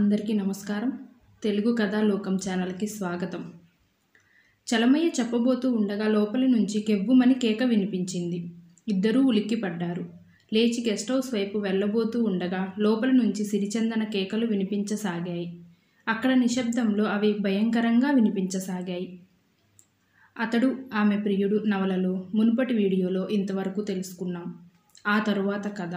అందరికీ నమస్కారం తెలుగు కథా లోకం ఛానల్కి స్వాగతం చలమయ్య చెప్పబోతూ ఉండగా లోపలి నుంచి కెవ్వుమని కేక వినిపించింది ఇద్దరూ ఉలిక్కిపడ్డారు లేచి గెస్ట్ హౌస్ వైపు వెళ్ళబోతూ ఉండగా లోపలి నుంచి సిరిచందన కేకలు వినిపించసాగాయి అక్కడ నిశ్శబ్దంలో అవి భయంకరంగా వినిపించసాగాయి అతడు ఆమె ప్రియుడు నవలలో మునుపటి వీడియోలో ఇంతవరకు తెలుసుకున్నాం ఆ తరువాత కథ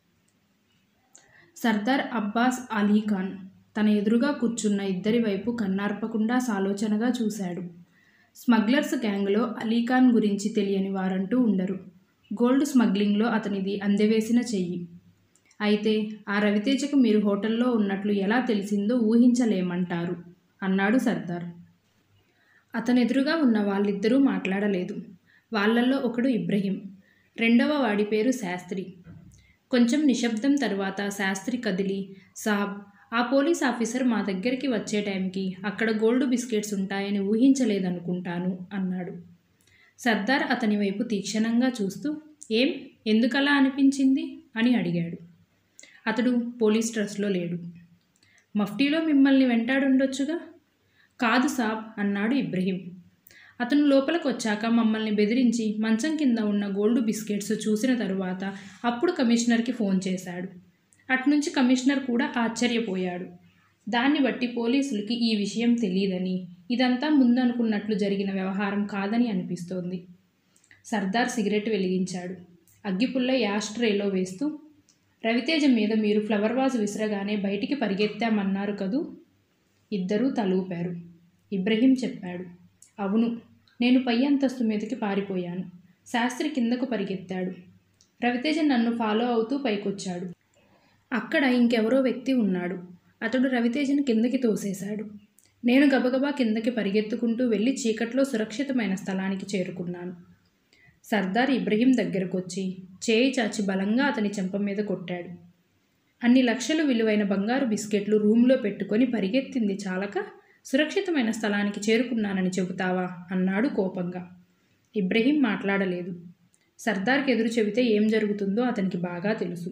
సర్దార్ అబ్బాస్ అలీ ఖాన్ తన ఎదురుగా కూర్చున్న ఇద్దరి వైపు కన్నార్పకుండా సాలోచనగా చూశాడు స్మగ్లర్స్ గ్యాంగ్లో అలీఖాన్ గురించి తెలియని వారంటూ ఉండరు గోల్డ్ స్మగ్లింగ్లో అతనిది అందెవేసిన చెయ్యి అయితే ఆ రవితేజకు మీరు హోటల్లో ఉన్నట్లు ఎలా తెలిసిందో ఊహించలేమంటారు అన్నాడు సర్దార్ అతనెదురుగా ఉన్న వాళ్ళిద్దరూ మాట్లాడలేదు వాళ్ళల్లో ఒకడు ఇబ్రహీం రెండవ వాడి పేరు శాస్త్రి కొంచెం నిశ్శబ్దం తరువాత శాస్త్రి కదిలి సాబ్ ఆ పోలీస్ ఆఫీసర్ మా దగ్గరికి వచ్చే టైంకి అక్కడ గోల్డ్ బిస్కెట్స్ ఉంటాయని ఊహించలేదనుకుంటాను అన్నాడు సర్దార్ అతని వైపు తీక్షణంగా చూస్తూ ఏం ఎందుకలా అనిపించింది అని అడిగాడు అతడు పోలీస్ డ్రెస్లో లేడు మఫ్టీలో మిమ్మల్ని వెంటాడుండొచ్చుగా కాదు సాబ్ అన్నాడు ఇబ్రహీం అతను లోపలికి వచ్చాక మమ్మల్ని బెదిరించి మంచం కింద ఉన్న గోల్డ్ బిస్కెట్స్ చూసిన తరువాత అప్పుడు కమిషనర్కి ఫోన్ చేశాడు అట్నుంచి కమిషనర్ కూడా ఆశ్చర్యపోయాడు దాన్ని బట్టి పోలీసులకి ఈ విషయం తెలియదని ఇదంతా ముందనుకున్నట్లు జరిగిన వ్యవహారం కాదని అనిపిస్తోంది సర్దార్ సిగరెట్ వెలిగించాడు అగ్గిపుల్ల యాష్ ట్రేలో వేస్తూ రవితేజ మీద మీరు ఫ్లవర్ వాజ్ విసరగానే బయటికి పరిగెత్తామన్నారు కదూ ఇద్దరూ తలూపారు ఇబ్రహీం చెప్పాడు అవును నేను పై అంతస్తు మీదకి పారిపోయాను శాస్త్రి కిందకు పరిగెత్తాడు రవితేజ నన్ను ఫాలో అవుతూ పైకొచ్చాడు అక్కడ ఇంకెవరో వ్యక్తి ఉన్నాడు అతడు రవితేజను కిందకి తోసేశాడు నేను గబగబా కిందకి పరిగెత్తుకుంటూ వెళ్ళి చీకట్లో సురక్షితమైన స్థలానికి చేరుకున్నాను సర్దార్ ఇబ్రహీం దగ్గరకు వచ్చి చేయి చాచి బలంగా అతని చెంప మీద కొట్టాడు అన్ని లక్షలు విలువైన బంగారు బిస్కెట్లు రూమ్లో పెట్టుకొని పరిగెత్తింది చాలక సురక్షితమైన స్థలానికి చేరుకున్నానని చెబుతావా అన్నాడు కోపంగా ఇబ్రహీం మాట్లాడలేదు సర్దార్కి ఎదురు చెబితే ఏం జరుగుతుందో అతనికి బాగా తెలుసు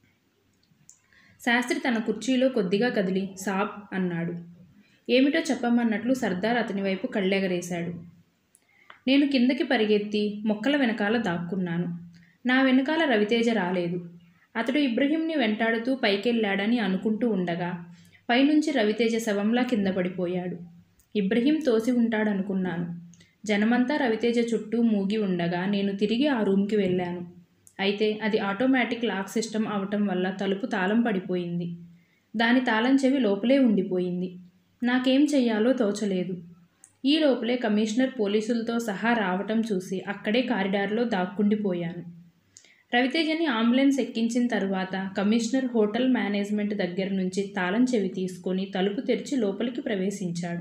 శాస్త్రి తన కుర్చీలో కొద్దిగా కదిలి సాబ్ అన్నాడు ఏమిటో చెప్పమన్నట్లు సర్దార్ అతని వైపు కళ్ళెగరేశాడు నేను కిందకి పరిగెత్తి మొక్కల వెనకాల దాక్కున్నాను నా వెనకాల రవితేజ రాలేదు అతడు ఇబ్రహీంని వెంటాడుతూ పైకెళ్ళాడని అనుకుంటూ ఉండగా పైనుంచి రవితేజ శవంలా కింద పడిపోయాడు ఇబ్రహీం తోసి ఉంటాడనుకున్నాను జనమంతా రవితేజ చుట్టూ మూగి ఉండగా నేను తిరిగి ఆ రూమ్కి వెళ్ళాను అయితే అది ఆటోమేటిక్ లాక్ సిస్టమ్ అవటం వల్ల తలుపు తాళం పడిపోయింది దాని తాళం చెవి లోపలే ఉండిపోయింది నాకేం చెయ్యాలో తోచలేదు ఈ లోపలే కమిషనర్ పోలీసులతో సహా రావటం చూసి అక్కడే కారిడార్లో దాక్కుండిపోయాను రవితేజని అంబులెన్స్ ఎక్కించిన తరువాత కమిషనర్ హోటల్ మేనేజ్మెంట్ దగ్గర నుంచి తాళం చెవి తీసుకొని తలుపు తెరిచి లోపలికి ప్రవేశించాడు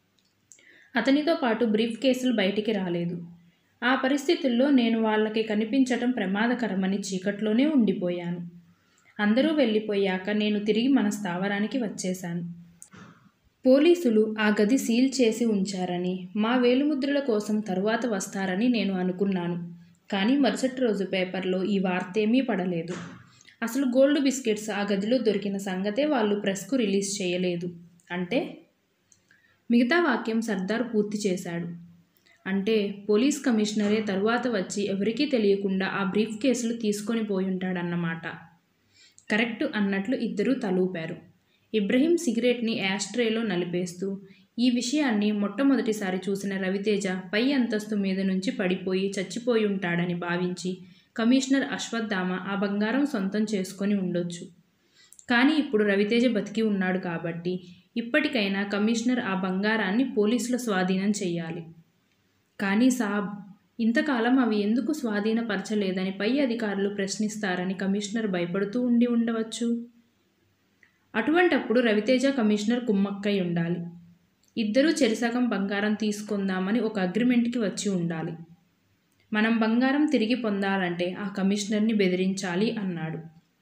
అతనితో పాటు బ్రీఫ్ కేసులు బయటికి రాలేదు ఆ పరిస్థితుల్లో నేను వాళ్ళకి కనిపించటం ప్రమాదకరమని చీకట్లోనే ఉండిపోయాను అందరూ వెళ్ళిపోయాక నేను తిరిగి మన స్థావరానికి వచ్చేశాను పోలీసులు ఆ గది సీల్ చేసి ఉంచారని మా వేలుముద్రల కోసం తరువాత వస్తారని నేను అనుకున్నాను కానీ మరుసటి రోజు పేపర్లో ఈ వార్తేమీ పడలేదు అసలు గోల్డ్ బిస్కెట్స్ ఆ గదిలో దొరికిన సంగతే వాళ్ళు ప్రెస్కు రిలీజ్ చేయలేదు అంటే మిగతా వాక్యం సర్దార్ పూర్తి చేశాడు అంటే పోలీస్ కమిషనరే తరువాత వచ్చి ఎవరికీ తెలియకుండా ఆ బ్రీఫ్ కేసులు తీసుకొని పోయి ఉంటాడన్నమాట కరెక్ట్ అన్నట్లు ఇద్దరూ తలూపారు ఇబ్రహీం సిగరెట్ని యాస్ట్రేలో నలిపేస్తూ ఈ విషయాన్ని మొట్టమొదటిసారి చూసిన రవితేజ పై అంతస్తు మీద నుంచి పడిపోయి చచ్చిపోయి ఉంటాడని భావించి కమిషనర్ అశ్వత్థామ ఆ బంగారం సొంతం చేసుకొని ఉండొచ్చు కానీ ఇప్పుడు రవితేజ బతికి ఉన్నాడు కాబట్టి ఇప్పటికైనా కమిషనర్ ఆ బంగారాన్ని పోలీసుల స్వాధీనం చెయ్యాలి కానీ సాబ్ ఇంతకాలం అవి ఎందుకు స్వాధీనపరచలేదని పై అధికారులు ప్రశ్నిస్తారని కమిషనర్ భయపడుతూ ఉండి ఉండవచ్చు అటువంటప్పుడు రవితేజ కమిషనర్ కుమ్మక్కై ఉండాలి ఇద్దరూ చెరిసగం బంగారం తీసుకుందామని ఒక అగ్రిమెంట్కి వచ్చి ఉండాలి మనం బంగారం తిరిగి పొందాలంటే ఆ కమిషనర్ని బెదిరించాలి అన్నాడు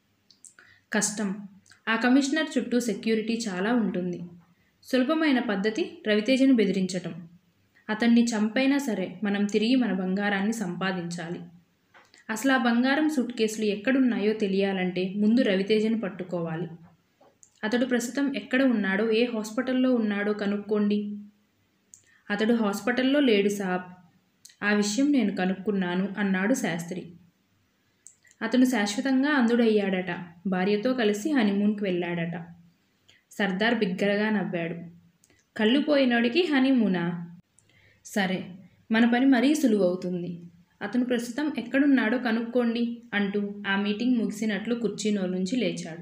కష్టం ఆ కమిషనర్ చుట్టూ సెక్యూరిటీ చాలా ఉంటుంది సులభమైన పద్ధతి రవితేజను బెదిరించటం అతన్ని చంపైనా సరే మనం తిరిగి మన బంగారాన్ని సంపాదించాలి అసలు ఆ బంగారం సూట్ కేసులు ఎక్కడున్నాయో తెలియాలంటే ముందు రవితేజను పట్టుకోవాలి అతడు ప్రస్తుతం ఎక్కడ ఉన్నాడో ఏ హాస్పిటల్లో ఉన్నాడో కనుక్కోండి అతడు హాస్పిటల్లో లేడు సాబ్ ఆ విషయం నేను కనుక్కున్నాను అన్నాడు శాస్త్రి అతను శాశ్వతంగా అందుడయ్యాడట భార్యతో కలిసి హనీమూన్కి వెళ్ళాడట సర్దార్ బిగ్గరగా నవ్వాడు కళ్ళు పోయినోడికి హనీమూనా సరే మన పని మరీ సులువవుతుంది అతను ప్రస్తుతం ఎక్కడున్నాడో కనుక్కోండి అంటూ ఆ మీటింగ్ ముగిసినట్లు కుర్చీలో నుంచి లేచాడు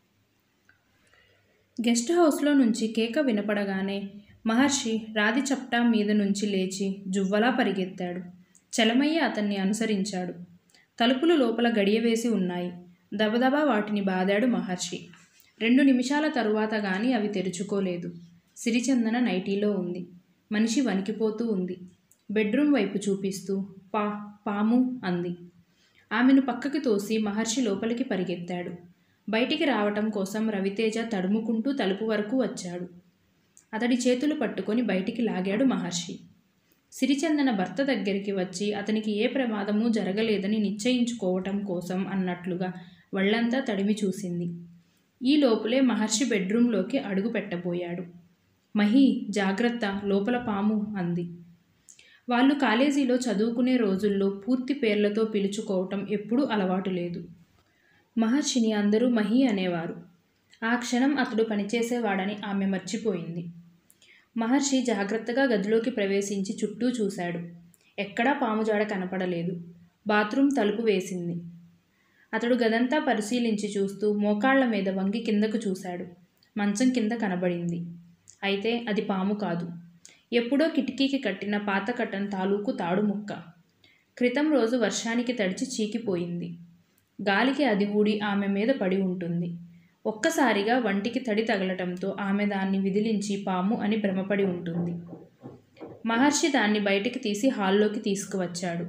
గెస్ట్ హౌస్లో నుంచి కేక వినపడగానే మహర్షి రాతి చప్టా మీద నుంచి లేచి జువ్వలా పరిగెత్తాడు చలమయ్య అతన్ని అనుసరించాడు తలుపులు లోపల గడియ వేసి ఉన్నాయి దబదబా వాటిని బాదాడు మహర్షి రెండు నిమిషాల తరువాత గాని అవి తెరుచుకోలేదు సిరిచందన నైటీలో ఉంది మనిషి వణికిపోతూ ఉంది బెడ్రూమ్ వైపు చూపిస్తూ పా పాము అంది ఆమెను పక్కకి తోసి మహర్షి లోపలికి పరిగెత్తాడు బయటికి రావటం కోసం రవితేజ తడుముకుంటూ తలుపు వరకు వచ్చాడు అతడి చేతులు పట్టుకొని బయటికి లాగాడు మహర్షి సిరిచందన భర్త దగ్గరికి వచ్చి అతనికి ఏ ప్రమాదమూ జరగలేదని నిశ్చయించుకోవటం కోసం అన్నట్లుగా వాళ్ళంతా తడిమి చూసింది ఈ లోపులే మహర్షి బెడ్రూంలోకి అడుగు పెట్టబోయాడు మహి జాగ్రత్త లోపల పాము అంది వాళ్ళు కాలేజీలో చదువుకునే రోజుల్లో పూర్తి పేర్లతో పిలుచుకోవటం ఎప్పుడూ అలవాటు లేదు మహర్షిని అందరూ మహి అనేవారు ఆ క్షణం అతడు పనిచేసేవాడని ఆమె మర్చిపోయింది మహర్షి జాగ్రత్తగా గదిలోకి ప్రవేశించి చుట్టూ చూశాడు ఎక్కడా పాముజాడ కనపడలేదు బాత్రూమ్ తలుపు వేసింది అతడు గదంతా పరిశీలించి చూస్తూ మోకాళ్ల మీద వంగి కిందకు చూశాడు మంచం కింద కనబడింది అయితే అది పాము కాదు ఎప్పుడో కిటికీకి కట్టిన పాత కట్టన్ తాలూకు తాడు ముక్క క్రితం రోజు వర్షానికి తడిచి చీకిపోయింది గాలికి అది ఊడి ఆమె మీద పడి ఉంటుంది ఒక్కసారిగా వంటికి తడి తగలటంతో ఆమె దాన్ని విదిలించి పాము అని భ్రమపడి ఉంటుంది మహర్షి దాన్ని బయటికి తీసి హాల్లోకి తీసుకువచ్చాడు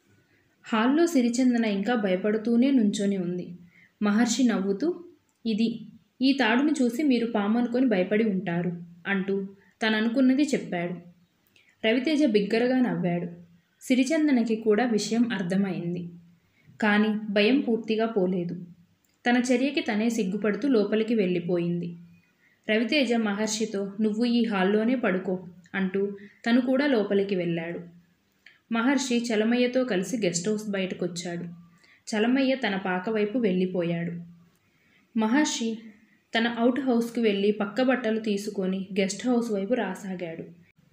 హాల్లో సిరిచందన ఇంకా భయపడుతూనే నుంచొని ఉంది మహర్షి నవ్వుతూ ఇది ఈ తాడుని చూసి మీరు పాము అనుకొని భయపడి ఉంటారు అంటూ తను అనుకున్నది చెప్పాడు రవితేజ బిగ్గరగా నవ్వాడు సిరిచందనకి కూడా విషయం అర్థమైంది కానీ భయం పూర్తిగా పోలేదు తన చర్యకి తనే సిగ్గుపడుతూ లోపలికి వెళ్ళిపోయింది రవితేజ మహర్షితో నువ్వు ఈ హాల్లోనే పడుకో అంటూ తను కూడా లోపలికి వెళ్ళాడు మహర్షి చలమయ్యతో కలిసి గెస్ట్ హౌస్ బయటకొచ్చాడు చలమయ్య తన పాక వైపు వెళ్ళిపోయాడు మహర్షి తన అవుట్ హౌస్కి వెళ్ళి పక్క బట్టలు తీసుకొని గెస్ట్ హౌస్ వైపు రాసాగాడు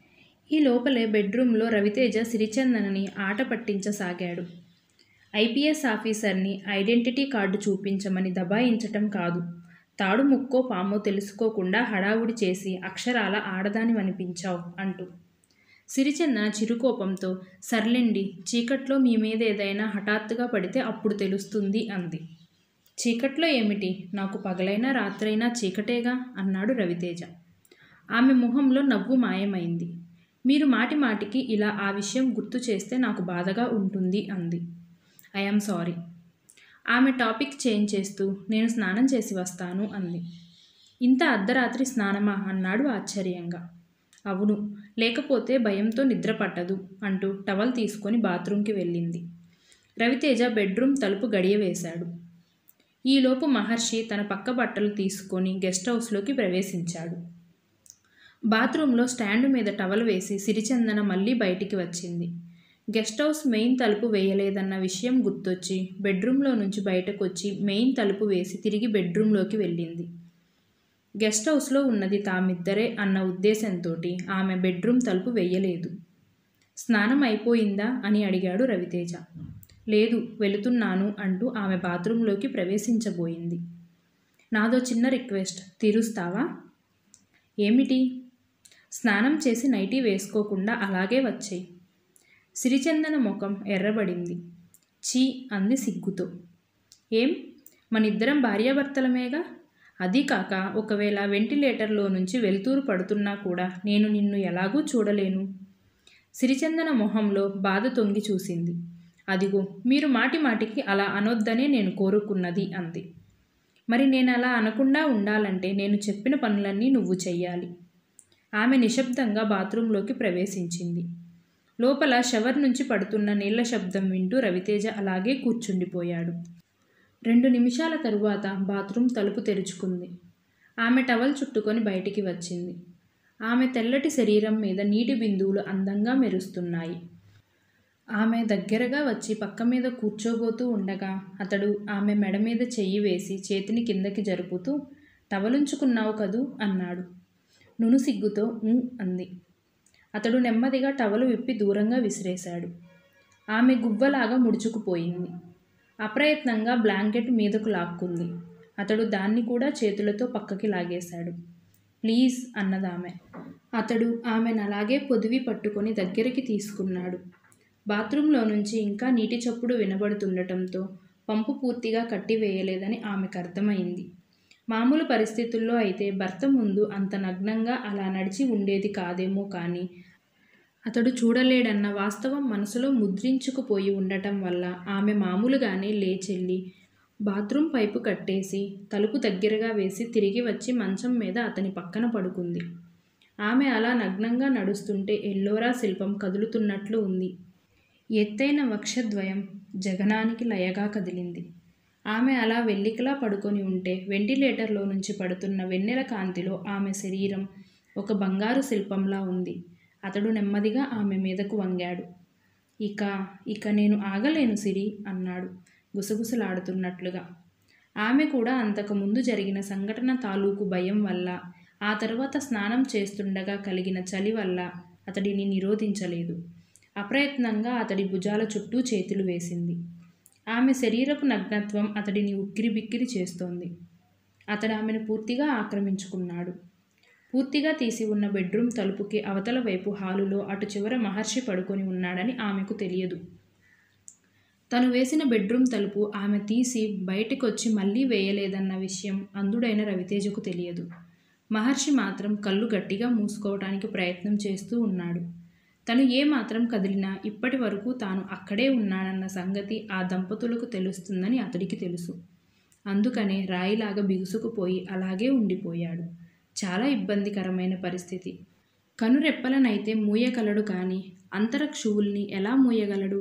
ఈ లోపలే బెడ్రూమ్లో రవితేజ సిరిచందనని ఆట పట్టించసాగాడు ఐపీఎస్ ఆఫీసర్ని ఐడెంటిటీ కార్డు చూపించమని దబాయించటం కాదు తాడు ముక్కో పామో తెలుసుకోకుండా హడావుడి చేసి అక్షరాల ఆడదానివనిపించావు అంటూ సిరిచందన చిరుకోపంతో సర్లెండి చీకట్లో మీ మీద ఏదైనా హఠాత్తుగా పడితే అప్పుడు తెలుస్తుంది అంది చీకట్లో ఏమిటి నాకు పగలైనా రాత్రైనా చీకటేగా అన్నాడు రవితేజ ఆమె మొహంలో నవ్వు మాయమైంది మీరు మాటి మాటికి ఇలా ఆ విషయం గుర్తు చేస్తే నాకు బాధగా ఉంటుంది అంది ఐఎమ్ సారీ ఆమె టాపిక్ చేంజ్ చేస్తూ నేను స్నానం చేసి వస్తాను అంది ఇంత అర్ధరాత్రి స్నానమా అన్నాడు ఆశ్చర్యంగా అవును లేకపోతే భయంతో నిద్ర పట్టదు అంటూ టవల్ తీసుకొని బాత్రూంకి వెళ్ళింది రవితేజ బెడ్రూమ్ తలుపు గడియ వేశాడు ఈలోపు మహర్షి తన పక్క బట్టలు తీసుకొని గెస్ట్ హౌస్లోకి ప్రవేశించాడు బాత్రూంలో స్టాండ్ మీద టవల్ వేసి సిరిచందన మళ్ళీ బయటికి వచ్చింది గెస్ట్ హౌస్ మెయిన్ తలుపు వేయలేదన్న విషయం గుర్తొచ్చి బెడ్రూమ్లో నుంచి బయటకు వచ్చి మెయిన్ తలుపు వేసి తిరిగి బెడ్రూమ్లోకి వెళ్ళింది గెస్ట్ హౌస్లో ఉన్నది తామిద్దరే అన్న ఉద్దేశంతో ఆమె బెడ్రూమ్ తలుపు వేయలేదు స్నానం అయిపోయిందా అని అడిగాడు రవితేజ లేదు వెళుతున్నాను అంటూ ఆమె బాత్రూంలోకి ప్రవేశించబోయింది నాదో చిన్న రిక్వెస్ట్ తీరుస్తావా ఏమిటి స్నానం చేసి నైటీ వేసుకోకుండా అలాగే వచ్చేయి సిరిచందన ముఖం ఎర్రబడింది చీ అంది సిగ్గుతో ఏం మనిద్దరం భార్యాభర్తలమేగా అది కాక ఒకవేళ వెంటిలేటర్లో నుంచి వెలుతురు పడుతున్నా కూడా నేను నిన్ను ఎలాగూ చూడలేను సిరిచందన మొహంలో బాధ తొంగి చూసింది అదిగో మీరు మాటి మాటికి అలా అనొద్దనే నేను కోరుకున్నది అంది మరి నేను అలా అనకుండా ఉండాలంటే నేను చెప్పిన పనులన్నీ నువ్వు చెయ్యాలి ఆమె నిశ్శబ్దంగా బాత్రూంలోకి ప్రవేశించింది లోపల షవర్ నుంచి పడుతున్న నీళ్ల శబ్దం వింటూ రవితేజ అలాగే కూర్చుండిపోయాడు రెండు నిమిషాల తరువాత బాత్రూమ్ తలుపు తెరుచుకుంది ఆమె టవల్ చుట్టుకొని బయటికి వచ్చింది ఆమె తెల్లటి శరీరం మీద నీటి బిందువులు అందంగా మెరుస్తున్నాయి ఆమె దగ్గరగా వచ్చి పక్క మీద కూర్చోబోతూ ఉండగా అతడు ఆమె మెడ మీద చెయ్యి వేసి చేతిని కిందకి జరుపుతూ టవలుంచుకున్నావు కదూ అన్నాడు నును సిగ్గుతో "ఊ" అంది అతడు నెమ్మదిగా టవలు విప్పి దూరంగా విసిరేశాడు ఆమె గువ్వలాగా ముడుచుకుపోయింది అప్రయత్నంగా బ్లాంకెట్ మీదకు లాక్కుంది అతడు దాన్ని కూడా చేతులతో పక్కకి లాగేశాడు ప్లీజ్ అన్నదామె అతడు ఆమెను అలాగే పొదివి పట్టుకొని దగ్గరికి తీసుకున్నాడు బాత్రూంలో నుంచి ఇంకా నీటి చప్పుడు వినబడుతుండటంతో పంపు పూర్తిగా కట్టివేయలేదని ఆమెకు అర్థమైంది మామూలు పరిస్థితుల్లో అయితే భర్త ముందు అంత నగ్నంగా అలా నడిచి ఉండేది కాదేమో కానీ అతడు చూడలేడన్న వాస్తవం మనసులో ముద్రించుకుపోయి ఉండటం వల్ల ఆమె మామూలుగానే లేచెల్లి బాత్రూమ్ పైపు కట్టేసి తలుపు దగ్గరగా వేసి తిరిగి వచ్చి మంచం మీద అతని పక్కన పడుకుంది ఆమె అలా నగ్నంగా నడుస్తుంటే ఎల్లోరా శిల్పం కదులుతున్నట్లు ఉంది ఎత్తైన వక్షద్వయం జగనానికి లయగా కదిలింది ఆమె అలా వెల్లికలా పడుకొని ఉంటే వెంటిలేటర్లో నుంచి పడుతున్న వెన్నెల కాంతిలో ఆమె శరీరం ఒక బంగారు శిల్పంలా ఉంది అతడు నెమ్మదిగా ఆమె మీదకు వంగాడు ఇక ఇక నేను ఆగలేను సిరి అన్నాడు గుసగుసలాడుతున్నట్లుగా ఆమె కూడా అంతకుముందు జరిగిన సంఘటన తాలూకు భయం వల్ల ఆ తర్వాత స్నానం చేస్తుండగా కలిగిన చలి వల్ల అతడిని నిరోధించలేదు అప్రయత్నంగా అతడి భుజాల చుట్టూ చేతులు వేసింది ఆమె శరీరపు నగ్నత్వం అతడిని ఉక్కిరిబిక్కిరి చేస్తోంది అతడు ఆమెను పూర్తిగా ఆక్రమించుకున్నాడు పూర్తిగా తీసి ఉన్న బెడ్రూమ్ తలుపుకి అవతల వైపు హాలులో అటు చివర మహర్షి పడుకొని ఉన్నాడని ఆమెకు తెలియదు తను వేసిన బెడ్రూమ్ తలుపు ఆమె తీసి బయటకొచ్చి మళ్ళీ వేయలేదన్న విషయం అందుడైన రవితేజకు తెలియదు మహర్షి మాత్రం కళ్ళు గట్టిగా మూసుకోవటానికి ప్రయత్నం చేస్తూ ఉన్నాడు తను ఏ మాత్రం కదిలినా ఇప్పటి వరకు తాను అక్కడే ఉన్నాడన్న సంగతి ఆ దంపతులకు తెలుస్తుందని అతడికి తెలుసు అందుకనే రాయిలాగా బిగుసుకుపోయి అలాగే ఉండిపోయాడు చాలా ఇబ్బందికరమైన పరిస్థితి కనురెప్పలనైతే మూయగలడు కానీ అంతరక్షువుల్ని ఎలా మూయగలడు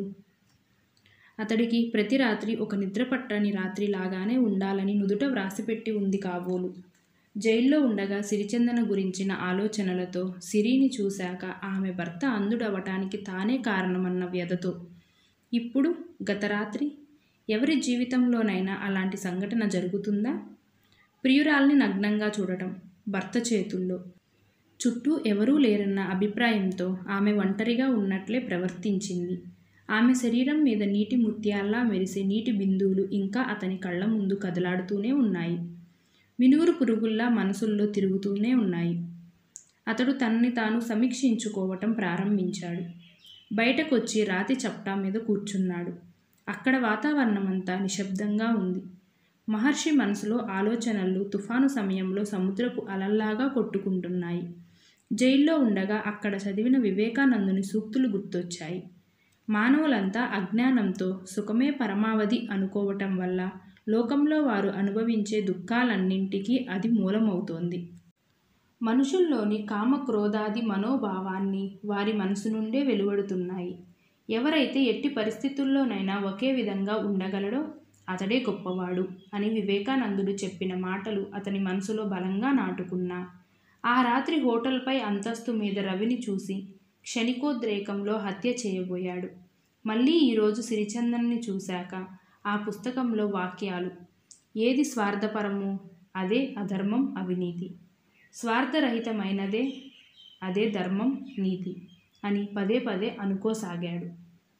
అతడికి ప్రతి రాత్రి ఒక నిద్ర పట్టని రాత్రి లాగానే ఉండాలని నుదుట వ్రాసిపెట్టి ఉంది కాబోలు జైల్లో ఉండగా సిరిచందన గురించిన ఆలోచనలతో సిరిని చూశాక ఆమె భర్త అందుడవటానికి తానే కారణమన్న వ్యధతో ఇప్పుడు గత రాత్రి ఎవరి జీవితంలోనైనా అలాంటి సంఘటన జరుగుతుందా ప్రియురాల్ని నగ్నంగా చూడటం భర్త చేతుల్లో చుట్టూ ఎవరూ లేరన్న అభిప్రాయంతో ఆమె ఒంటరిగా ఉన్నట్లే ప్రవర్తించింది ఆమె శరీరం మీద నీటి ముత్యాల్లా మెరిసే నీటి బిందువులు ఇంకా అతని కళ్ళ ముందు కదలాడుతూనే ఉన్నాయి మినుగురు పురుగుల్లా మనసుల్లో తిరుగుతూనే ఉన్నాయి అతడు తనని తాను సమీక్షించుకోవటం ప్రారంభించాడు బయటకొచ్చి రాతి చప్టా మీద కూర్చున్నాడు అక్కడ వాతావరణమంతా నిశ్శబ్దంగా ఉంది మహర్షి మనసులో ఆలోచనలు తుఫాను సమయంలో సముద్రపు అలల్లాగా కొట్టుకుంటున్నాయి జైల్లో ఉండగా అక్కడ చదివిన వివేకానందుని సూక్తులు గుర్తొచ్చాయి మానవులంతా అజ్ఞానంతో సుఖమే పరమావధి అనుకోవటం వల్ల లోకంలో వారు అనుభవించే దుఃఖాలన్నింటికీ అది మూలమవుతోంది మనుషుల్లోని కామక్రోధాది మనోభావాన్ని వారి మనసు నుండే వెలువడుతున్నాయి ఎవరైతే ఎట్టి పరిస్థితుల్లోనైనా ఒకే విధంగా ఉండగలడో అతడే గొప్పవాడు అని వివేకానందుడు చెప్పిన మాటలు అతని మనసులో బలంగా నాటుకున్నా ఆ రాత్రి హోటల్పై అంతస్తు మీద రవిని చూసి క్షణికోద్రేకంలో హత్య చేయబోయాడు మళ్ళీ ఈరోజు సిరిచందన్ని చూశాక ఆ పుస్తకంలో వాక్యాలు ఏది స్వార్థపరమో అదే అధర్మం అవినీతి స్వార్థరహితమైనదే అదే ధర్మం నీతి అని పదే పదే అనుకోసాగాడు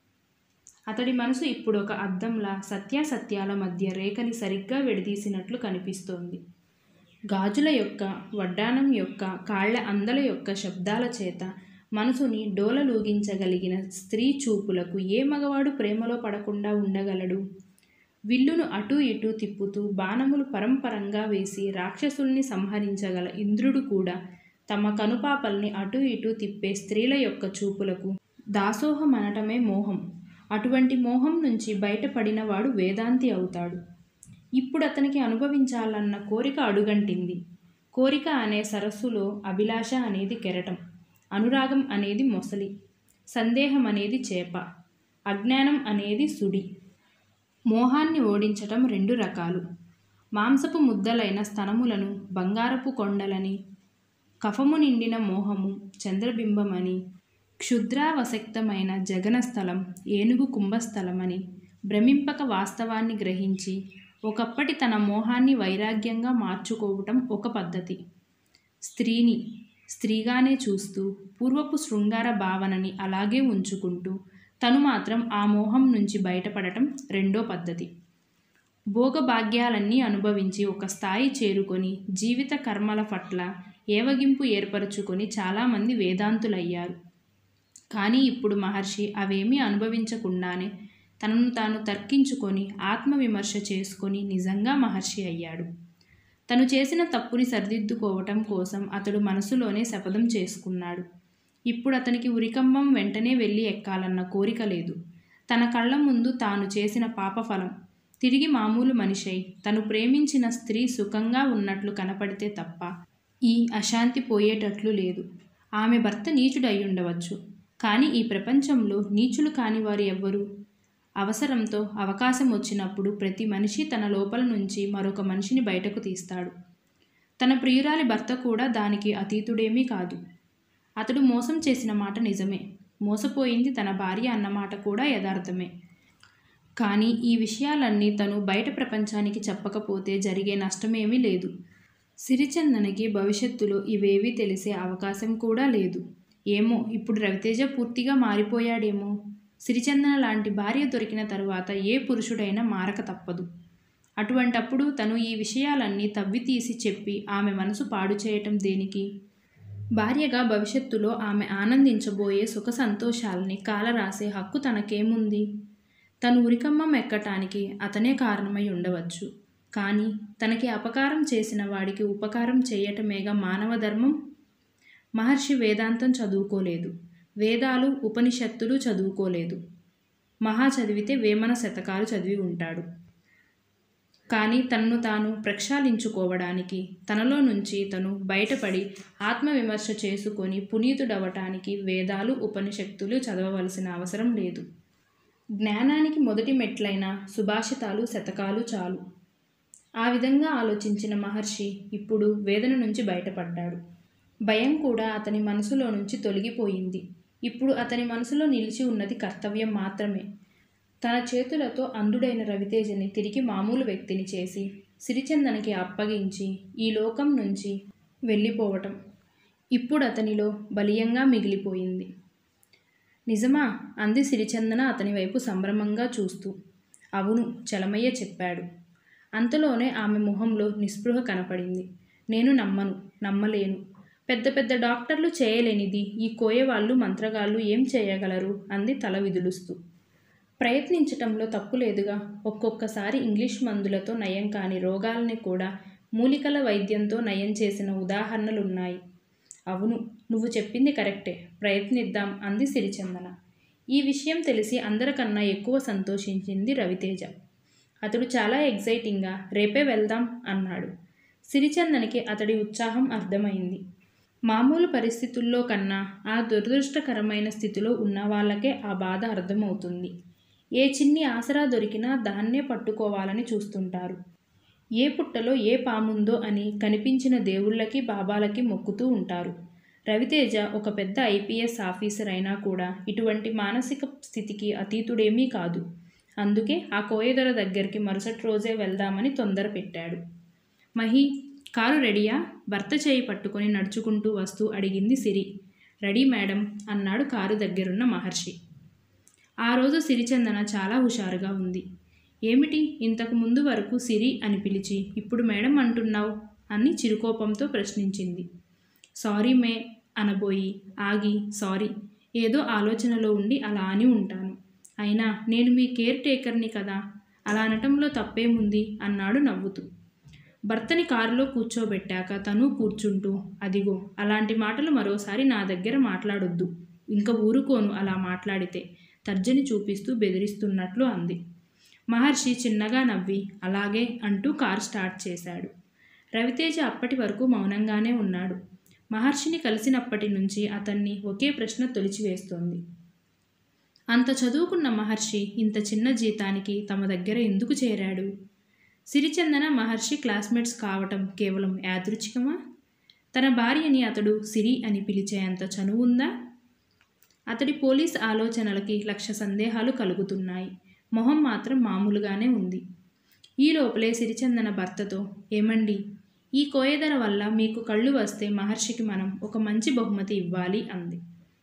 అతడి మనసు ఇప్పుడు ఒక అద్దంలా సత్యాసత్యాల మధ్య రేఖని సరిగ్గా విడదీసినట్లు కనిపిస్తోంది గాజుల యొక్క వడ్డానం యొక్క కాళ్ల అందల యొక్క శబ్దాల చేత మనసుని డోలలూగించగలిగిన స్త్రీ చూపులకు ఏ మగవాడు ప్రేమలో పడకుండా ఉండగలడు విల్లును అటూ ఇటూ తిప్పుతూ బాణములు పరంపరంగా వేసి రాక్షసుల్ని సంహరించగల ఇంద్రుడు కూడా తమ కనుపాపల్ని అటూ ఇటూ తిప్పే స్త్రీల యొక్క చూపులకు దాసోహమనటమే మోహం అటువంటి మోహం నుంచి బయటపడినవాడు వేదాంతి అవుతాడు ఇప్పుడు అతనికి అనుభవించాలన్న కోరిక అడుగంటింది కోరిక అనే సరస్సులో అభిలాష అనేది కెరటం అనురాగం అనేది మొసలి సందేహం అనేది చేప అజ్ఞానం అనేది సుడి మోహాన్ని ఓడించటం రెండు రకాలు మాంసపు ముద్దలైన స్తనములను బంగారపు కొండలని కఫము నిండిన మోహము చంద్రబింబమని క్షుద్రావసక్తమైన జగనస్థలం ఏనుగు కుంభస్థలమని భ్రమింపక వాస్తవాన్ని గ్రహించి ఒకప్పటి తన మోహాన్ని వైరాగ్యంగా మార్చుకోవటం ఒక పద్ధతి స్త్రీని స్త్రీగానే చూస్తూ పూర్వపు శృంగార భావనని అలాగే ఉంచుకుంటూ తను మాత్రం ఆ మోహం నుంచి బయటపడటం రెండో పద్ధతి భోగభాగ్యాలన్నీ అనుభవించి ఒక స్థాయి చేరుకొని జీవిత కర్మల పట్ల ఏవగింపు ఏర్పరచుకొని చాలామంది వేదాంతులయ్యారు కానీ ఇప్పుడు మహర్షి అవేమీ అనుభవించకుండానే తనను తాను తర్కించుకొని ఆత్మవిమర్శ చేసుకొని నిజంగా మహర్షి అయ్యాడు తను చేసిన తప్పుని సరిదిద్దుకోవటం కోసం అతడు మనసులోనే శపథం చేసుకున్నాడు ఇప్పుడు అతనికి ఉరికంబం వెంటనే వెళ్ళి ఎక్కాలన్న కోరిక లేదు తన కళ్ళ ముందు తాను చేసిన పాపఫలం తిరిగి మామూలు మనిషై తను ప్రేమించిన స్త్రీ సుఖంగా ఉన్నట్లు కనపడితే తప్ప ఈ అశాంతి పోయేటట్లు లేదు ఆమె భర్త నీచుడై ఉండవచ్చు కానీ ఈ ప్రపంచంలో నీచులు కాని వారు ఎవ్వరు అవసరంతో అవకాశం వచ్చినప్పుడు ప్రతి మనిషి తన లోపల నుంచి మరొక మనిషిని బయటకు తీస్తాడు తన ప్రియురాలి భర్త కూడా దానికి అతీతుడేమీ కాదు అతడు మోసం చేసిన మాట నిజమే మోసపోయింది తన భార్య అన్నమాట కూడా యథార్థమే కానీ ఈ విషయాలన్నీ తను బయట ప్రపంచానికి చెప్పకపోతే జరిగే నష్టమేమీ లేదు సిరిచందనకి భవిష్యత్తులో ఇవేవీ తెలిసే అవకాశం కూడా లేదు ఏమో ఇప్పుడు రవితేజ పూర్తిగా మారిపోయాడేమో సిరిచందన లాంటి భార్య దొరికిన తరువాత ఏ పురుషుడైనా మారక తప్పదు అటువంటప్పుడు తను ఈ విషయాలన్నీ తవ్వి తీసి చెప్పి ఆమె మనసు పాడు చేయటం దేనికి భార్యగా భవిష్యత్తులో ఆమె ఆనందించబోయే సుఖ సంతోషాలని కాలరాసే హక్కు తనకేముంది తను ఉరికమ్మం ఎక్కటానికి అతనే కారణమై ఉండవచ్చు కానీ తనకి అపకారం చేసిన వాడికి ఉపకారం చేయటమేగా మానవ ధర్మం మహర్షి వేదాంతం చదువుకోలేదు వేదాలు ఉపనిషత్తులు చదువుకోలేదు మహా చదివితే వేమన శతకాలు చదివి ఉంటాడు కానీ తనను తాను ప్రక్షాళించుకోవడానికి తనలో నుంచి తను బయటపడి ఆత్మవిమర్శ చేసుకొని పునీతుడవటానికి వేదాలు ఉపనిషత్తులు చదవవలసిన అవసరం లేదు జ్ఞానానికి మొదటి మెట్లైన సుభాషితాలు శతకాలు చాలు ఆ విధంగా ఆలోచించిన మహర్షి ఇప్పుడు వేదన నుంచి బయటపడ్డాడు భయం కూడా అతని మనసులో నుంచి తొలగిపోయింది ఇప్పుడు అతని మనసులో నిలిచి ఉన్నది కర్తవ్యం మాత్రమే తన చేతులతో అంధుడైన రవితేజని తిరిగి మామూలు వ్యక్తిని చేసి సిరిచందనకి అప్పగించి ఈ లోకం నుంచి వెళ్ళిపోవటం ఇప్పుడు అతనిలో బలీయంగా మిగిలిపోయింది నిజమా అంది సిరిచందన అతని వైపు సంభ్రమంగా చూస్తూ అవును చలమయ్య చెప్పాడు అంతలోనే ఆమె మొహంలో నిస్పృహ కనపడింది నేను నమ్మను నమ్మలేను పెద్ద పెద్ద డాక్టర్లు చేయలేనిది ఈ కోయవాళ్ళు మంత్రగాళ్ళు ఏం చేయగలరు అంది తల విదులుస్తూ ప్రయత్నించటంలో తప్పు లేదుగా ఒక్కొక్కసారి ఇంగ్లీష్ మందులతో నయం కాని రోగాలని కూడా మూలికల వైద్యంతో నయం చేసిన ఉదాహరణలున్నాయి అవును నువ్వు చెప్పింది కరెక్టే ప్రయత్నిద్దాం అంది సిరిచందన ఈ విషయం తెలిసి అందరికన్నా ఎక్కువ సంతోషించింది రవితేజ అతడు చాలా ఎగ్జైటింగ్గా రేపే వెళ్దాం అన్నాడు సిరిచందనకి అతడి ఉత్సాహం అర్థమైంది మామూలు పరిస్థితుల్లో కన్నా ఆ దురదృష్టకరమైన స్థితిలో ఉన్న వాళ్ళకే ఆ బాధ అర్థమవుతుంది ఏ చిన్ని ఆసరా దొరికినా దాన్నే పట్టుకోవాలని చూస్తుంటారు ఏ పుట్టలో ఏ పాముందో అని కనిపించిన దేవుళ్ళకి బాబాలకి మొక్కుతూ ఉంటారు రవితేజ ఒక పెద్ద ఐపీఎస్ ఆఫీసర్ అయినా కూడా ఇటువంటి మానసిక స్థితికి అతీతుడేమీ కాదు అందుకే ఆ కోయదొర దగ్గరికి మరుసటి రోజే వెళ్దామని తొందర పెట్టాడు మహి కారు రెడీయా భర్త చేయి పట్టుకొని నడుచుకుంటూ వస్తూ అడిగింది సిరి రెడీ మేడం అన్నాడు కారు దగ్గరున్న మహర్షి ఆ రోజు సిరిచందన చాలా హుషారుగా ఉంది ఏమిటి ఇంతకు ముందు వరకు సిరి అని పిలిచి ఇప్పుడు మేడం అంటున్నావు అని చిరుకోపంతో ప్రశ్నించింది సారీ మే అనబోయి ఆగి సారీ ఏదో ఆలోచనలో ఉండి అలా అని ఉంటాను అయినా నేను మీ కేర్ టేకర్ని కదా అలా అనటంలో తప్పేముంది అన్నాడు నవ్వుతూ భర్తని కారులో కూర్చోబెట్టాక తను కూర్చుంటూ అదిగో అలాంటి మాటలు మరోసారి నా దగ్గర మాట్లాడొద్దు ఇంకా ఊరుకోను అలా మాట్లాడితే తర్జని చూపిస్తూ బెదిరిస్తున్నట్లు అంది మహర్షి చిన్నగా నవ్వి అలాగే అంటూ కారు స్టార్ట్ చేశాడు రవితేజ అప్పటి వరకు మౌనంగానే ఉన్నాడు మహర్షిని కలిసినప్పటి నుంచి అతన్ని ఒకే ప్రశ్న తొలిచివేస్తోంది అంత చదువుకున్న మహర్షి ఇంత చిన్న జీతానికి తమ దగ్గర ఎందుకు చేరాడు సిరిచందన మహర్షి క్లాస్మేట్స్ కావటం కేవలం యాదృచ్ఛికమా తన భార్యని అతడు సిరి అని పిలిచేంత చనువు ఉందా అతడి పోలీస్ ఆలోచనలకి లక్ష సందేహాలు కలుగుతున్నాయి మొహం మాత్రం మామూలుగానే ఉంది ఈ లోపలే సిరిచందన భర్తతో ఏమండి ఈ కోయదర వల్ల మీకు కళ్ళు వస్తే మహర్షికి మనం ఒక మంచి బహుమతి ఇవ్వాలి అంది